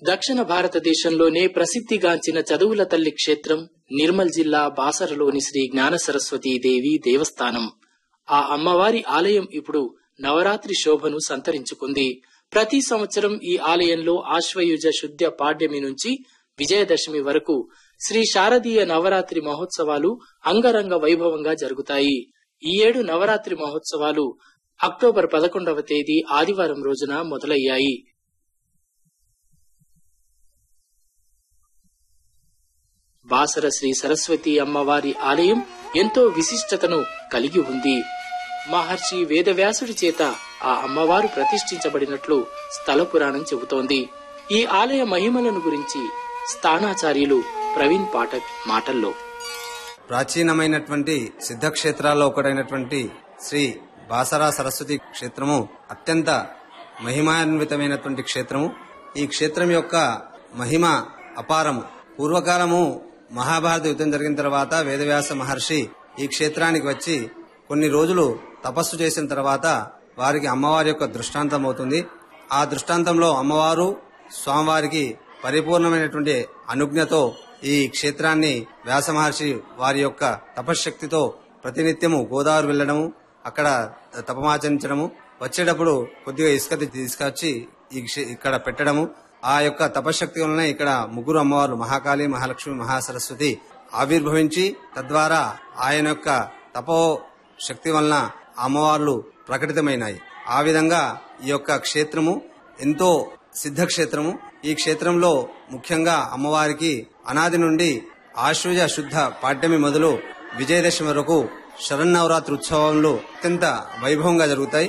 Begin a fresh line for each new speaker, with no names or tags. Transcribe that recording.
దక్షిణ భారతదేశంలోనే ప్రసిద్ధిగాంచిన చదువుల తల్లి క్షేత్రం నిర్మల్ జిల్లా బాసరలోని శ్రీ జ్ఞాన సరస్వతీ దేవి దేవస్థానం ఆ అమ్మవారి ఆలయం ఇప్పుడు నవరాత్రి శోభను సంతరించుకుంది ప్రతి సంవత్సరం ఈ ఆలయంలో ఆశ్వయుజ శుద్ధ పాడ్యమి నుంచి విజయదశమి వరకు శ్రీ శారదీయ నవరాత్రి మహోత్సవాలు అంగరంగ వైభవంగా జరుగుతాయి ఈ ఏడు నవరాత్రి మహోత్సవాలు అక్టోబర్ పదకొండవ తేదీ ఆదివారం రోజున మొదలయ్యాయి బాసర శ్రీ సరస్వతి అమ్మవారి ఆలయం ఎంతో విశిష్టతను కలిగి ఉంది మహర్షి వేదవ్యాసుడి చేత ఆ అమ్మవారు ప్రతిష్ఠించబడినట్లు స్థల పురాణం చెబుతోంది ఈ ఆలయ మహిమలను గురించి స్థానాచార్యులు ప్రవీణ్ పాఠక్ మాటల్లో
ప్రాచీనమైనటువంటి సిద్ధక్షేత్రాల్లో ఒకటైనటువంటి శ్రీ బాసరా సరస్వతి క్షేత్రము అత్యంత మహిమాన్వితమైనటువంటి క్షేత్రము ఈ క్షేత్రం యొక్క మహిమ అపారము పూర్వకాలము మహాభారత యుద్ధం జరిగిన తర్వాత వేదవ్యాస మహర్షి ఈ క్షేత్రానికి వచ్చి కొన్ని రోజులు తపస్సు చేసిన తర్వాత వారికి అమ్మవారి యొక్క దృష్టాంతం అవుతుంది ఆ దృష్టాంతంలో అమ్మవారు స్వామివారికి పరిపూర్ణమైనటువంటి అనుజ్ఞతో ఈ క్షేత్రాన్ని వ్యాస మహర్షి వారి యొక్క తపశ్శక్తితో ప్రతినిత్యము గోదావరి వెళ్లడము అక్కడ తపమాచరించడము వచ్చేటప్పుడు కొద్దిగా ఇసుక తీసుకొచ్చి ఈ క్షే- ఇక్కడ పెట్టడము ఆ యొక్క తపశ్శక్తి వలన ఇక్కడ ముగ్గురు అమ్మవార్లు మహాకాళి మహాలక్ష్మి మహాసరస్వతి ఆవిర్భవించి తద్వారా ఆయన యొక్క తపో శక్తి వలన ఆ అమ్మవార్లు ప్రకటితమైనాయి ఆ విధంగా ఈ యొక్క క్షేత్రము ఎంతో సిద్ధ క్షేత్రము ఈ క్షేత్రంలో ముఖ్యంగా అమ్మవారికి అనాది నుండి ఆశ్వజ శుద్ధ పాడ్యమి మొదలు విజయదశమి వరకు శరన్నవరాత్రి ఉత్సవాలు అత్యంత వైభవంగా జరుగుతాయి